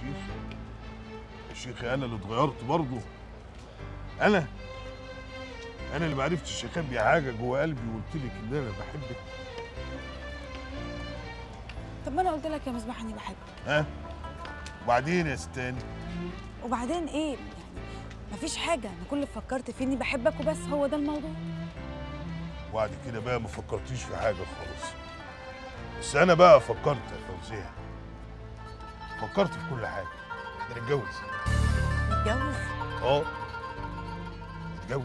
شيخ يا شيخ انا اللي اتغيرت برضه انا انا اللي ما عرفتش اخبي حاجه جوه قلبي وقلت لك ان انا بحبك طب ما انا قلت لك يا مصباح اني بحبك ها وبعدين يا ستاني وبعدين ايه يعني مفيش حاجه انا كل اللي فكرت فيه اني بحبك وبس هو ده الموضوع وبعد كده بقى ما فكرتيش في حاجه خالص بس انا بقى فكرت يا فوزيه فكرت في كل حاجه احنا نتجوز نتجوز اه نتجوز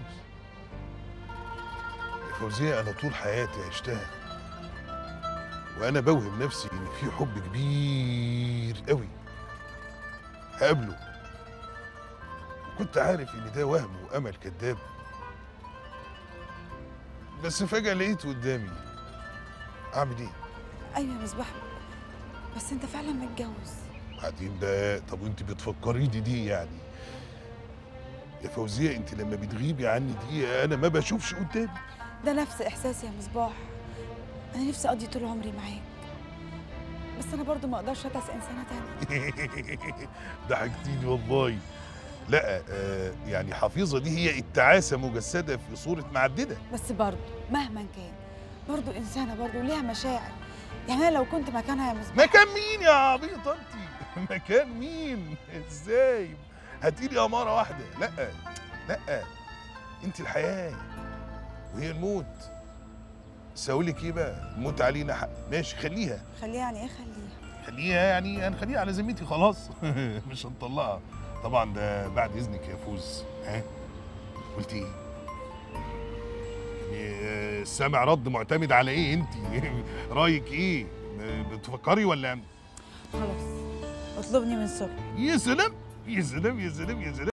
يا فوزيه انا طول حياتي عشتها وانا بوهم نفسي ان في حب كبير قوي هقابله وكنت عارف ان ده وهم وامل كذاب بس فجاه لقيته قدامي اعمل ايه ايوه يا مصباح بس انت فعلا متجوز بعدين بقى طب وانت بتفكريني دي يعني يا فوزيه انت لما بتغيبي عني دقيقه انا ما بشوفش قدامي ده نفس احساسي يا مصباح انا نفسي اقضي طول عمري معاك بس انا برضو ما اقدرش اتعس انسانه تانية ضحكتيني والله لا آه يعني حفيظه دي هي التعاسه مجسده في صوره معدده بس برضو مهما كان برضو انسانه برضو ليها مشاعر يعني انا لو كنت مكانها يا مصباح مكان مين يا عبيطه انت مكان مين ازاي هاتيلي اماره واحده لا لا انت الحياه وهي الموت بس اقول لك ايه بقى الموت علينا حق ماشي خليها خليها يعني ايه خليها خليها يعني هنخليها على ذمتي خلاص مش هنطلعها طبعا ده بعد اذنك يا فوز ها قلت ايه يعني آه، السامع رد معتمد على ايه انت رايك ايه بتفكري ولا خلاص اطلبني من الصبح يا سلام يا سلام يا سلام يا سلام